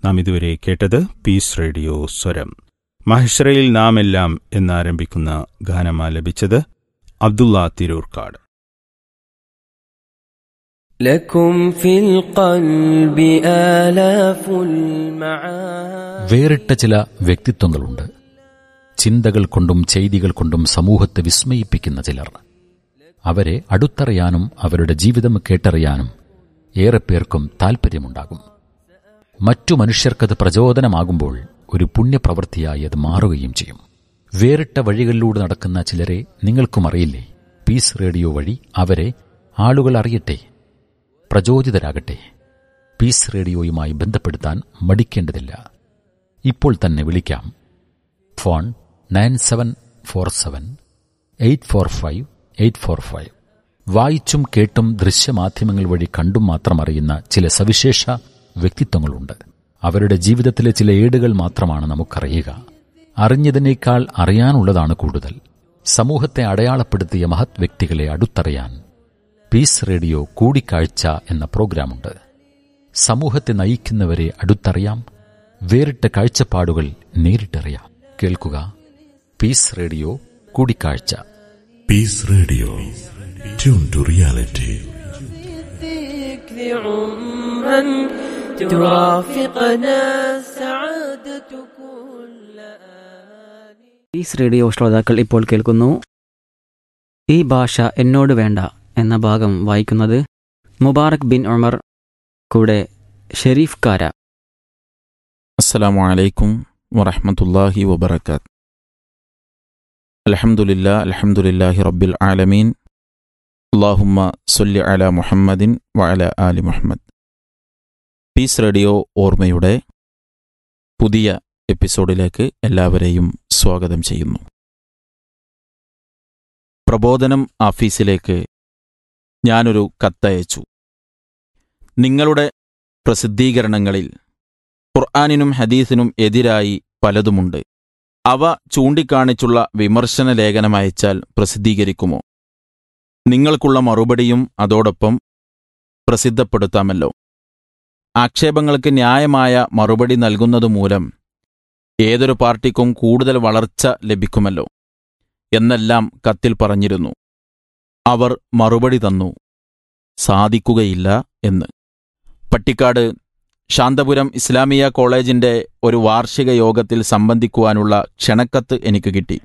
നാം ഇതുവരെ കേട്ടത് പീസ് റേഡിയോ സ്വരം മഹിഷ്റയിൽ നാം എല്ലാം എന്നാരംഭിക്കുന്ന ഗാനമാ ലഭിച്ചത് അബ്ദുള്ള തിരൂർക്കാട് لكم في القلب آلاف المعاني വേറിട്ട ചില വ്യക്തിത്വങ്ങളുണ്ട് ചിന്തകൾ കൊണ്ടും ചെയ്തികൾ കൊണ്ടും സമൂഹത്തെ വിസ്മയിപ്പിക്കുന്ന ചിലർ അവരെ അടുത്തറിയാനും അവരുടെ ജീവിതം കേട്ടറിയാനും ഏറെ പേർക്കും താൽപ്പര്യമുണ്ടാകും മറ്റു മനുഷ്യർക്കത് പ്രചോദനമാകുമ്പോൾ ഒരു പുണ്യപ്രവൃത്തിയായി അത് മാറുകയും ചെയ്യും വേറിട്ട വഴികളിലൂടെ നടക്കുന്ന ചിലരെ നിങ്ങൾക്കും അറിയില്ലേ പീസ് റേഡിയോ വഴി അവരെ ആളുകൾ അറിയട്ടെ പ്രചോദിതരാകട്ടെ പീസ് റേഡിയോയുമായി ബന്ധപ്പെടുത്താൻ മടിക്കേണ്ടതില്ല ഇപ്പോൾ തന്നെ വിളിക്കാം phone nine seven four seven eight four five eight four five വായിച്ചും കേട്ടും ദൃശ്യമാധ്യമങ്ങൾ വഴി കണ്ടും മാത്രം അറിയുന്ന ചില സവിശേഷ വ്യക്തിത്വങ്ങളുണ്ട് അവരുടെ ജീവിതത്തിലെ ചില ഏടുകൾ മാത്രമാണ് നമുക്കറിയുക അറിഞ്ഞതിനേക്കാൾ അറിയാനുള്ളതാണ് കൂടുതൽ സമൂഹത്തെ അടയാളപ്പെടുത്തിയ മഹത് വ്യക്തികളെ അടുത്തറിയാൻ പീസ് റേഡിയോ കൂടിക്കാഴ്ച എന്ന പ്രോഗ്രാമുണ്ട് സമൂഹത്തെ നയിക്കുന്നവരെ അടുത്തറിയാം വേറിട്ട കാഴ്ചപ്പാടുകൾ നേരിട്ടറിയാം കേൾക്കുക പീസ് റേഡിയോ കൂടിക്കാഴ്ച Peace Radio. Tune to reality. الذكر عمرا ترافقنا السعادة كل آن Peace Radio ശ്രോതാക്കൾ ഇപ്പോൾ കേൾക്കുന്നു ഈ ഭാഷ എന്നോട് വേണ്ട എന്ന ഭാഗം വായിക്കുന്നത് മുബാറക് ബിൻ ഉമർ കൂടെ ഷെരീഫ് കാര السلام عليكم ورحمة الله وبركاته الحمد لله الحمد لله رب العالمين اللهم صل على محمد وعلى آل محمد പീസ് റേഡിയോ ഓർമ്മയുടെ പുതിയ എപ്പിസോഡിലേക്ക് എല്ലാവരെയും സ്വാഗതം ചെയ്യുന്നു പ്രബോധനം ആഫീസിലേക്ക് ഞാനൊരു കത്തയച്ചു നിങ്ങളുടെ പ്രസിദ്ധീകരണങ്ങളിൽ ഖുർആാനിനും ഹദീസിനും എതിരായി പലതുമുണ്ട് അവ ചൂണ്ടിക്കാണിച്ചുള്ള വിമർശന ലേഖനം അയച്ചാൽ പ്രസിദ്ധീകരിക്കുമോ നിങ്ങൾക്കുള്ള മറുപടിയും അതോടൊപ്പം പ്രസിദ്ധപ്പെടുത്താമല്ലോ ആക്ഷേപങ്ങൾക്ക് ന്യായമായ മറുപടി നൽകുന്നതുമൂലം ഏതൊരു പാർട്ടിക്കും കൂടുതൽ വളർച്ച ലഭിക്കുമല്ലോ എന്നെല്ലാം കത്തിൽ പറഞ്ഞിരുന്നു അവർ മറുപടി തന്നു സാധിക്കുകയില്ല എന്ന് പട്ടിക്കാട് ശാന്തപുരം ഇസ്ലാമിയ കോളേജിന്റെ ഒരു വാർഷിക യോഗത്തിൽ സംബന്ധിക്കുവാനുള്ള ക്ഷണക്കത്ത് എനിക്ക് കിട്ടി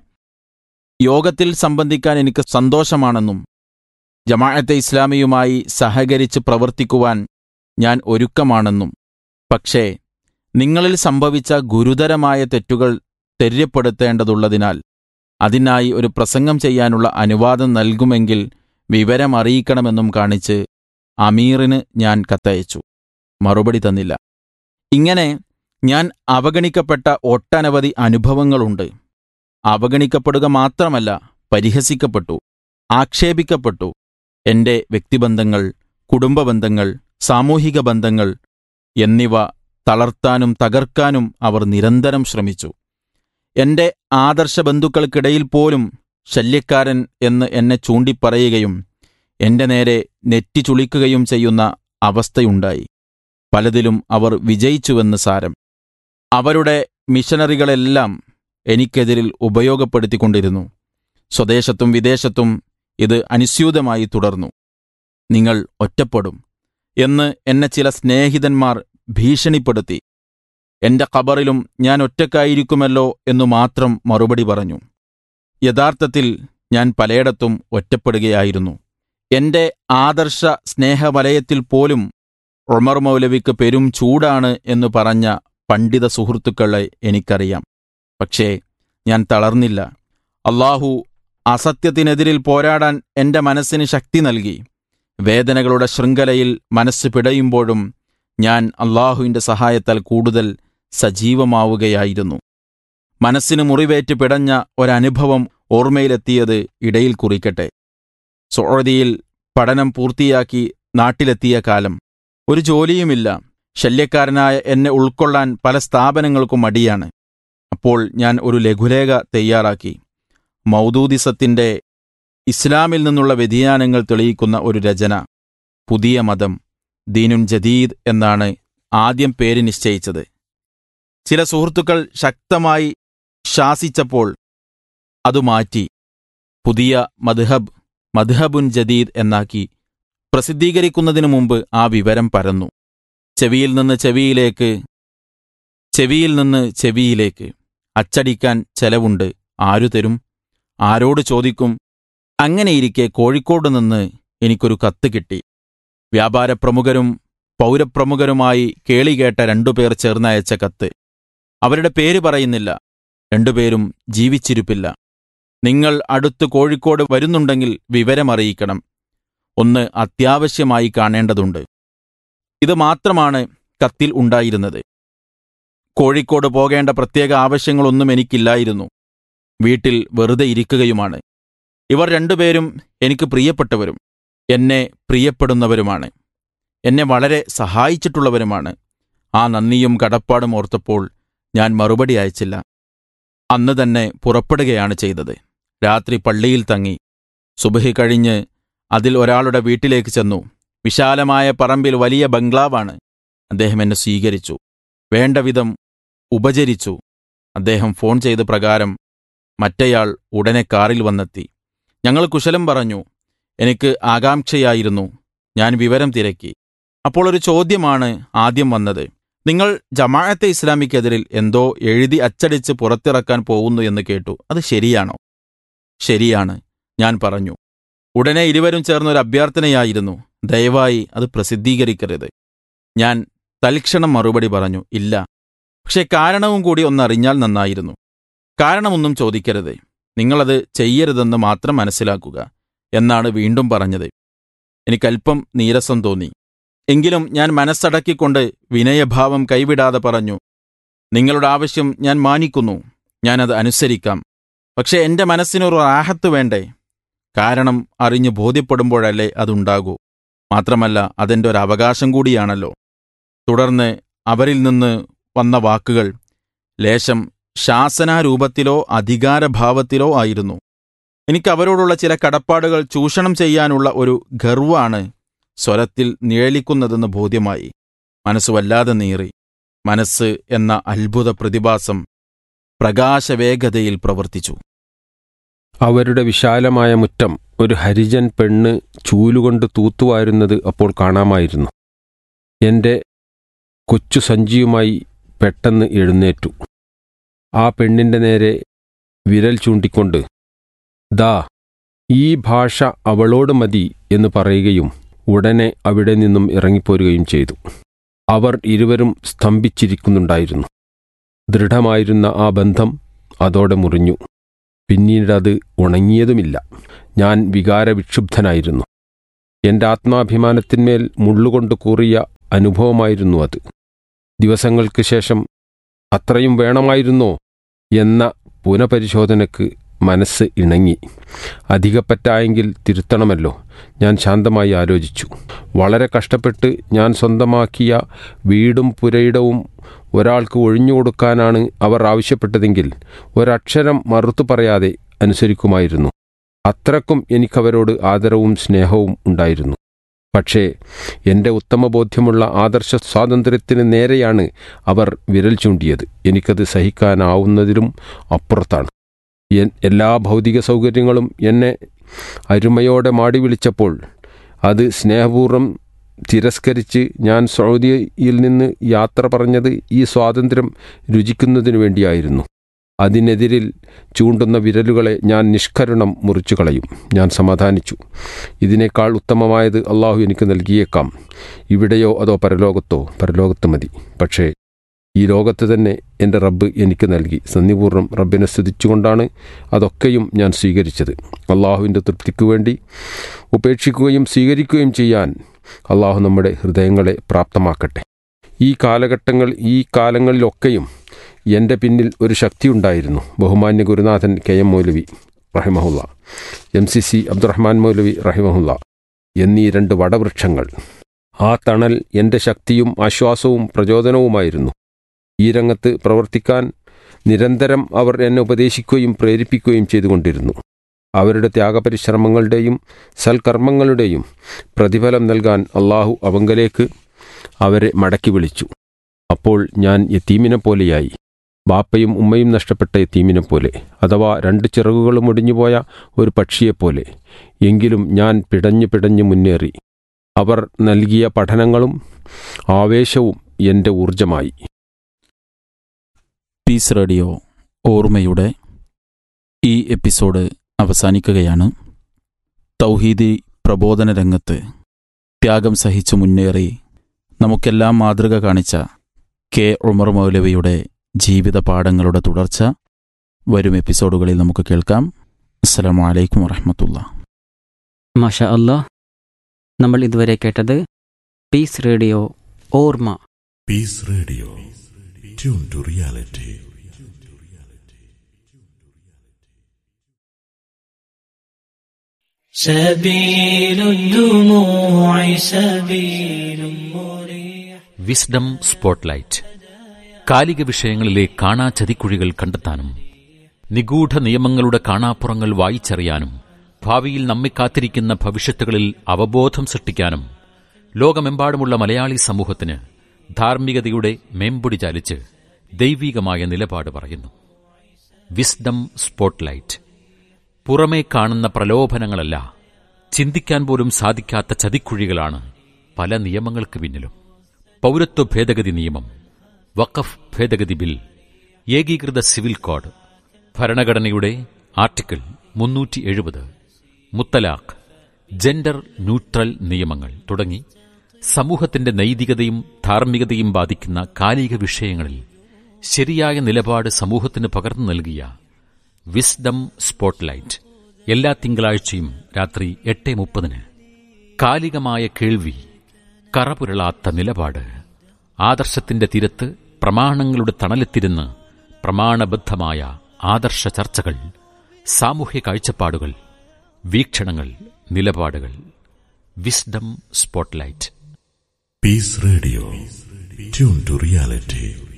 യോഗത്തിൽ സംബന്ധിക്കാൻ എനിക്ക് സന്തോഷമാണെന്നും ജമാഅത്തെ ഇസ്ലാമിയുമായി സഹകരിച്ച് പ്രവർത്തിക്കുവാൻ ഞാൻ ഒരുക്കമാണെന്നും പക്ഷേ നിങ്ങളിൽ സംഭവിച്ച ഗുരുതരമായ തെറ്റുകൾ തെര്യപ്പെടുത്തേണ്ടതുള്ളതിനാൽ അതിനായി ഒരു പ്രസംഗം ചെയ്യാനുള്ള അനുവാദം നൽകുമെങ്കിൽ വിവരം അറിയിക്കണമെന്നും കാണിച്ച് അമീറിന് ഞാൻ കത്തയച്ചു മറുപടി തന്നില്ല ഇങ്ങനെ ഞാൻ അവഗണിക്കപ്പെട്ട ഒട്ടനവധി അനുഭവങ്ങളുണ്ട് അവഗണിക്കപ്പെടുക മാത്രമല്ല പരിഹസിക്കപ്പെട്ടു ആക്ഷേപിക്കപ്പെട്ടു എന്റെ വ്യക്തിബന്ധങ്ങൾ കുടുംബബന്ധങ്ങൾ സാമൂഹിക ബന്ധങ്ങൾ എന്നിവ തളർത്താനും തകർക്കാനും അവർ നിരന്തരം ശ്രമിച്ചു എന്റെ ആദർശ ബന്ധുക്കൾക്കിടയിൽ പോലും ശല്യക്കാരൻ എന്ന് എന്നെ ചൂണ്ടിപ്പറയുകയും എന്റെ നേരെ നെറ്റി ചുളിക്കുകയും ചെയ്യുന്ന അവസ്ഥയുണ്ടായി പലതിലും അവർ വിജയിച്ചുവെന്ന് സാരം അവരുടെ മിഷനറികളെല്ലാം എനിക്കെതിരിൽ ഉപയോഗപ്പെടുത്തിക്കൊണ്ടിരുന്നു സ്വദേശത്തും വിദേശത്തും ഇത് അനുസ്യൂതമായി തുടർന്നു നിങ്ങൾ ഒറ്റപ്പെടും എന്ന് എന്നെ ചില സ്നേഹിതന്മാർ ഭീഷണിപ്പെടുത്തി എന്റെ ഖബറിലും ഞാൻ ഒറ്റക്കായിരിക്കുമല്ലോ എന്നു മാത്രം മറുപടി പറഞ്ഞു യഥാർത്ഥത്തിൽ ഞാൻ പലയിടത്തും ഒറ്റപ്പെടുകയായിരുന്നു എന്റെ ആദർശ സ്നേഹവലയത്തിൽ പോലും ഉമർ മൗലവിക്ക് പെരും ചൂടാണ് എന്ന് പറഞ്ഞ പണ്ഡിത സുഹൃത്തുക്കളെ എനിക്കറിയാം പക്ഷേ ഞാൻ തളർന്നില്ല അള്ളാഹു അസത്യത്തിനെതിരിൽ പോരാടാൻ എന്റെ മനസ്സിന് ശക്തി നൽകി വേദനകളുടെ ശൃംഖലയിൽ മനസ്സ് പിടയുമ്പോഴും ഞാൻ അള്ളാഹുവിന്റെ സഹായത്താൽ കൂടുതൽ സജീവമാവുകയായിരുന്നു മനസ്സിന് മുറിവേറ്റ് പിടഞ്ഞ ഒരനുഭവം ഓർമ്മയിലെത്തിയത് ഇടയിൽ കുറിക്കട്ടെ സോഴതിയിൽ പഠനം പൂർത്തിയാക്കി നാട്ടിലെത്തിയ കാലം ഒരു ജോലിയുമില്ല ശല്യക്കാരനായ എന്നെ ഉൾക്കൊള്ളാൻ പല സ്ഥാപനങ്ങൾക്കും മടിയാണ് അപ്പോൾ ഞാൻ ഒരു ലഘുലേഖ തയ്യാറാക്കി മൗദൂദിസത്തിന്റെ ഇസ്ലാമിൽ നിന്നുള്ള വ്യതിയാനങ്ങൾ തെളിയിക്കുന്ന ഒരു രചന പുതിയ മതം ദീനുൻ ജദീദ് എന്നാണ് ആദ്യം പേര് നിശ്ചയിച്ചത് ചില സുഹൃത്തുക്കൾ ശക്തമായി ശാസിച്ചപ്പോൾ അത് മാറ്റി പുതിയ മദ്ഹബ് മദ്ഹബുൻ ജദീദ് എന്നാക്കി പ്രസിദ്ധീകരിക്കുന്നതിനു മുമ്പ് ആ വിവരം പരന്നു ചെവിയിൽ നിന്ന് ചെവിയിലേക്ക് ചെവിയിൽ നിന്ന് ചെവിയിലേക്ക് അച്ചടിക്കാൻ ചെലവുണ്ട് ആരു തരും ആരോട് ചോദിക്കും അങ്ങനെയിരിക്കെ കോഴിക്കോട് നിന്ന് എനിക്കൊരു കത്ത് കിട്ടി വ്യാപാര പ്രമുഖരും പൗരപ്രമുഖരുമായി കേളി കേട്ട രണ്ടുപേർ ചേർന്നയച്ച കത്ത് അവരുടെ പേര് പറയുന്നില്ല രണ്ടുപേരും ജീവിച്ചിരിപ്പില്ല നിങ്ങൾ അടുത്ത് കോഴിക്കോട് വരുന്നുണ്ടെങ്കിൽ വിവരമറിയിക്കണം ഒന്ന് അത്യാവശ്യമായി കാണേണ്ടതുണ്ട് ഇത് മാത്രമാണ് കത്തിൽ ഉണ്ടായിരുന്നത് കോഴിക്കോട് പോകേണ്ട പ്രത്യേക ആവശ്യങ്ങളൊന്നും എനിക്കില്ലായിരുന്നു വീട്ടിൽ വെറുതെ ഇരിക്കുകയുമാണ് ഇവർ രണ്ടുപേരും എനിക്ക് പ്രിയപ്പെട്ടവരും എന്നെ പ്രിയപ്പെടുന്നവരുമാണ് എന്നെ വളരെ സഹായിച്ചിട്ടുള്ളവരുമാണ് ആ നന്ദിയും കടപ്പാടും ഓർത്തപ്പോൾ ഞാൻ മറുപടി അയച്ചില്ല അന്ന് തന്നെ പുറപ്പെടുകയാണ് ചെയ്തത് രാത്രി പള്ളിയിൽ തങ്ങി സുബഹി കഴിഞ്ഞ് അതിൽ ഒരാളുടെ വീട്ടിലേക്ക് ചെന്നു വിശാലമായ പറമ്പിൽ വലിയ ബംഗ്ലാവാണ് അദ്ദേഹം എന്നെ സ്വീകരിച്ചു വേണ്ട വിധം ഉപചരിച്ചു അദ്ദേഹം ഫോൺ ചെയ്ത പ്രകാരം മറ്റേയാൾ ഉടനെ കാറിൽ വന്നെത്തി ഞങ്ങൾ കുശലം പറഞ്ഞു എനിക്ക് ആകാംക്ഷയായിരുന്നു ഞാൻ വിവരം തിരക്കി അപ്പോൾ ഒരു ചോദ്യമാണ് ആദ്യം വന്നത് നിങ്ങൾ ജമാഅത്തെ ഇസ്ലാമിക്കെതിരിൽ എന്തോ എഴുതി അച്ചടിച്ച് പുറത്തിറക്കാൻ പോകുന്നു എന്ന് കേട്ടു അത് ശരിയാണോ ശരിയാണ് ഞാൻ പറഞ്ഞു ഉടനെ ഇരുവരും ചേർന്നൊരു അഭ്യർത്ഥനയായിരുന്നു ദയവായി അത് പ്രസിദ്ധീകരിക്കരുത് ഞാൻ തൽക്ഷണം മറുപടി പറഞ്ഞു ഇല്ല പക്ഷെ കാരണവും കൂടി ഒന്നറിഞ്ഞാൽ നന്നായിരുന്നു കാരണമൊന്നും ചോദിക്കരുത് നിങ്ങളത് ചെയ്യരുതെന്ന് മാത്രം മനസ്സിലാക്കുക എന്നാണ് വീണ്ടും പറഞ്ഞത് എനിക്കല്പം നീരസം തോന്നി എങ്കിലും ഞാൻ മനസ്സടക്കിക്കൊണ്ട് വിനയഭാവം കൈവിടാതെ പറഞ്ഞു നിങ്ങളുടെ ആവശ്യം ഞാൻ മാനിക്കുന്നു ഞാനത് അനുസരിക്കാം പക്ഷെ എൻ്റെ മനസ്സിനൊരു റാഹത്ത് വേണ്ടേ കാരണം അറിഞ്ഞു ബോധ്യപ്പെടുമ്പോഴല്ലേ അതുണ്ടാകൂ മാത്രമല്ല അതെൻ്റെ ഒരു അവകാശം കൂടിയാണല്ലോ തുടർന്ന് അവരിൽ നിന്ന് വന്ന വാക്കുകൾ ലേശം ശാസനാരൂപത്തിലോ അധികാരഭാവത്തിലോ ആയിരുന്നു എനിക്ക് അവരോടുള്ള ചില കടപ്പാടുകൾ ചൂഷണം ചെയ്യാനുള്ള ഒരു ഗർവാണ് സ്വരത്തിൽ നിഴലിക്കുന്നതെന്ന് ബോധ്യമായി മനസ്സ് വല്ലാതെ നീറി മനസ്സ് എന്ന അത്ഭുത പ്രതിഭാസം പ്രകാശവേഗതയിൽ പ്രവർത്തിച്ചു അവരുടെ വിശാലമായ മുറ്റം ഒരു ഹരിജൻ പെണ്ണ് ചൂലുകൊണ്ട് തൂത്തുവാരുന്നത് അപ്പോൾ കാണാമായിരുന്നു എൻ്റെ കൊച്ചു സഞ്ചിയുമായി പെട്ടെന്ന് എഴുന്നേറ്റു ആ പെണ്ണിൻ്റെ നേരെ വിരൽ ചൂണ്ടിക്കൊണ്ട് ദാ ഈ ഭാഷ അവളോട് മതി എന്ന് പറയുകയും ഉടനെ അവിടെ നിന്നും ഇറങ്ങിപ്പോരുകയും ചെയ്തു അവർ ഇരുവരും സ്തംഭിച്ചിരിക്കുന്നുണ്ടായിരുന്നു ദൃഢമായിരുന്ന ആ ബന്ധം അതോടെ മുറിഞ്ഞു പിന്നീടത് ഉണങ്ങിയതുമില്ല ഞാൻ വികാരവിക്ഷുബ്ധനായിരുന്നു എൻ്റെ ആത്മാഭിമാനത്തിന്മേൽ മുള്ളുകൊണ്ട് കൂറിയ അനുഭവമായിരുന്നു അത് ദിവസങ്ങൾക്ക് ശേഷം അത്രയും വേണമായിരുന്നോ എന്ന പുനഃപരിശോധനയ്ക്ക് മനസ്സ് ഇണങ്ങി അധികപ്പറ്റായെങ്കിൽ തിരുത്തണമല്ലോ ഞാൻ ശാന്തമായി ആലോചിച്ചു വളരെ കഷ്ടപ്പെട്ട് ഞാൻ സ്വന്തമാക്കിയ വീടും പുരയിടവും ഒരാൾക്ക് ഒഴിഞ്ഞുകൊടുക്കാനാണ് അവർ ആവശ്യപ്പെട്ടതെങ്കിൽ ഒരക്ഷരം മറുത്തു പറയാതെ അനുസരിക്കുമായിരുന്നു അത്രക്കും എനിക്കവരോട് ആദരവും സ്നേഹവും ഉണ്ടായിരുന്നു പക്ഷേ എൻ്റെ ഉത്തമബോധ്യമുള്ള ആദർശ സ്വാതന്ത്ര്യത്തിന് നേരെയാണ് അവർ വിരൽ ചൂണ്ടിയത് എനിക്കത് സഹിക്കാനാവുന്നതിലും അപ്പുറത്താണ് എൻ എല്ലാ ഭൗതിക സൗകര്യങ്ങളും എന്നെ അരുമയോടെ മാടി വിളിച്ചപ്പോൾ അത് സ്നേഹപൂർവ്വം തിരസ്കരിച്ച് ഞാൻ സൗദിയിൽ നിന്ന് യാത്ര പറഞ്ഞത് ഈ സ്വാതന്ത്ര്യം രുചിക്കുന്നതിനു വേണ്ടിയായിരുന്നു അതിനെതിരിൽ ചൂണ്ടുന്ന വിരലുകളെ ഞാൻ നിഷ്കരുണം മുറിച്ചു കളയും ഞാൻ സമാധാനിച്ചു ഇതിനേക്കാൾ ഉത്തമമായത് അള്ളാഹു എനിക്ക് നൽകിയേക്കാം ഇവിടെയോ അതോ പരലോകത്തോ പരലോകത്ത് മതി പക്ഷേ ഈ ലോകത്ത് തന്നെ എൻ്റെ റബ്ബ് എനിക്ക് നൽകി സന്നിപൂർവ്വം റബ്ബിനെ സ്തുതിച്ചുകൊണ്ടാണ് അതൊക്കെയും ഞാൻ സ്വീകരിച്ചത് അള്ളാഹുവിൻ്റെ തൃപ്തിക്കു വേണ്ടി ഉപേക്ഷിക്കുകയും സ്വീകരിക്കുകയും ചെയ്യാൻ അള്ളാഹു നമ്മുടെ ഹൃദയങ്ങളെ പ്രാപ്തമാക്കട്ടെ ഈ കാലഘട്ടങ്ങൾ ഈ കാലങ്ങളിലൊക്കെയും എൻ്റെ പിന്നിൽ ഒരു ശക്തിയുണ്ടായിരുന്നു ബഹുമാന്യ ഗുരുനാഥൻ കെ എം മൗലവി റഹിമഹുല്ല M C C Abdurahman Maulavi റഹിമഹുല്ല എന്നീ രണ്ട് വടവൃക്ഷങ്ങൾ ആ തണൽ എൻ്റെ ശക്തിയും ആശ്വാസവും പ്രചോദനവുമായിരുന്നു ഈ രംഗത്ത് പ്രവർത്തിക്കാൻ നിരന്തരം അവർ എന്നെ ഉപദേശിക്കുകയും പ്രേരിപ്പിക്കുകയും ചെയ്തുകൊണ്ടിരുന്നു അവരുടെ ത്യാഗപരിശ്രമങ്ങളുടെയും സൽക്കർമ്മങ്ങളുടെയും പ്രതിഫലം നൽകാൻ അള്ളാഹു അവങ്കലേക്ക് അവരെ മടക്കി വിളിച്ചു അപ്പോൾ ഞാൻ യത്തീമിനെ പോലെയായി ബാപ്പയും ഉമ്മയും നഷ്ടപ്പെട്ട എത്തീമിനെ പോലെ അഥവാ രണ്ട് ചിറകുകളും ഒടിഞ്ഞുപോയ ഒരു പക്ഷിയെപ്പോലെ എങ്കിലും ഞാൻ പിടഞ്ഞു പിടഞ്ഞു മുന്നേറി അവർ നൽകിയ പഠനങ്ങളും ആവേശവും എൻ്റെ ഊർജമായി പീസ് റേഡിയോ ഓർമ്മയുടെ ഈ എപ്പിസോഡ് അവസാനിക്കുകയാണ് തൗഹീദി പ്രബോധന രംഗത്ത് ത്യാഗം സഹിച്ചു മുന്നേറി നമുക്കെല്ലാം മാതൃക കാണിച്ച കെ ഉമർ മൗലവിയുടെ ജീവിത പാഠങ്ങളുടെ തുടർച്ച വരും എപ്പിസോഡുകളിൽ നമുക്ക് കേൾക്കാം അസ്സലാമു അലൈക്കും വറഹമത്തുള്ള മാഷ അല്ലാ നമ്മൾ ഇതുവരെ കേട്ടത് പീസ് റേഡിയോ ഓർമ്മ Peace Radio. Tune to reality. سبيل الدموع سبيل مريح Wisdom Spotlight കാലിക വിഷയങ്ങളിലെ കാണാ ചതിക്കുഴികൾ കണ്ടെത്താനും നിഗൂഢ നിയമങ്ങളുടെ കാണാപ്പുറങ്ങൾ വായിച്ചറിയാനും ഭാവിയിൽ നമ്മെ കാത്തിരിക്കുന്ന ഭവിഷ്യത്തുകളിൽ അവബോധം സൃഷ്ടിക്കാനും ലോകമെമ്പാടുമുള്ള മലയാളി സമൂഹത്തിന് ധാർമ്മികതയുടെ മേമ്പൊടി ചാലിച്ച് ദൈവീകമായ നിലപാട് പറയുന്നു വിസ്ഡം സ്പോട്ട്ലൈറ്റ് പുറമേ കാണുന്ന പ്രലോഭനങ്ങളല്ല ചിന്തിക്കാൻ പോലും സാധിക്കാത്ത ചതിക്കുഴികളാണ് പല നിയമങ്ങൾക്ക് പിന്നിലും പൗരത്വ ഭേദഗതി നിയമം വഖഫ് ഭേദഗതി ബിൽ ഏകീകൃത സിവിൽ കോഡ് ഭരണഘടനയുടെ ആർട്ടിക്കിൾ മുന്നൂറ്റി എഴുപത് മുത്തലാഖ് ജെൻഡർ ന്യൂട്രൽ നിയമങ്ങൾ തുടങ്ങി സമൂഹത്തിന്റെ നൈതികതയും ധാർമ്മികതയും ബാധിക്കുന്ന കാലിക വിഷയങ്ങളിൽ ശരിയായ നിലപാട് സമൂഹത്തിന് പകർന്നു നൽകിയ വിസ്ഡം സ്പോട്ട്ലൈറ്റ് എല്ലാ തിങ്കളാഴ്ചയും രാത്രി എട്ട് മുപ്പതിന് കാലികമായ കേൾവി കറപുരളാത്ത നിലപാട് ആദർശത്തിന്റെ തിരത്ത് പ്രമാണങ്ങളുടെ തണലെത്തിരുന്ന് പ്രമാണബദ്ധമായ ആദർശ ചർച്ചകൾ സാമൂഹ്യ കാഴ്ചപ്പാടുകൾ വീക്ഷണങ്ങൾ നിലപാടുകൾ Wisdom Spotlight Peace Radio. Tune to reality.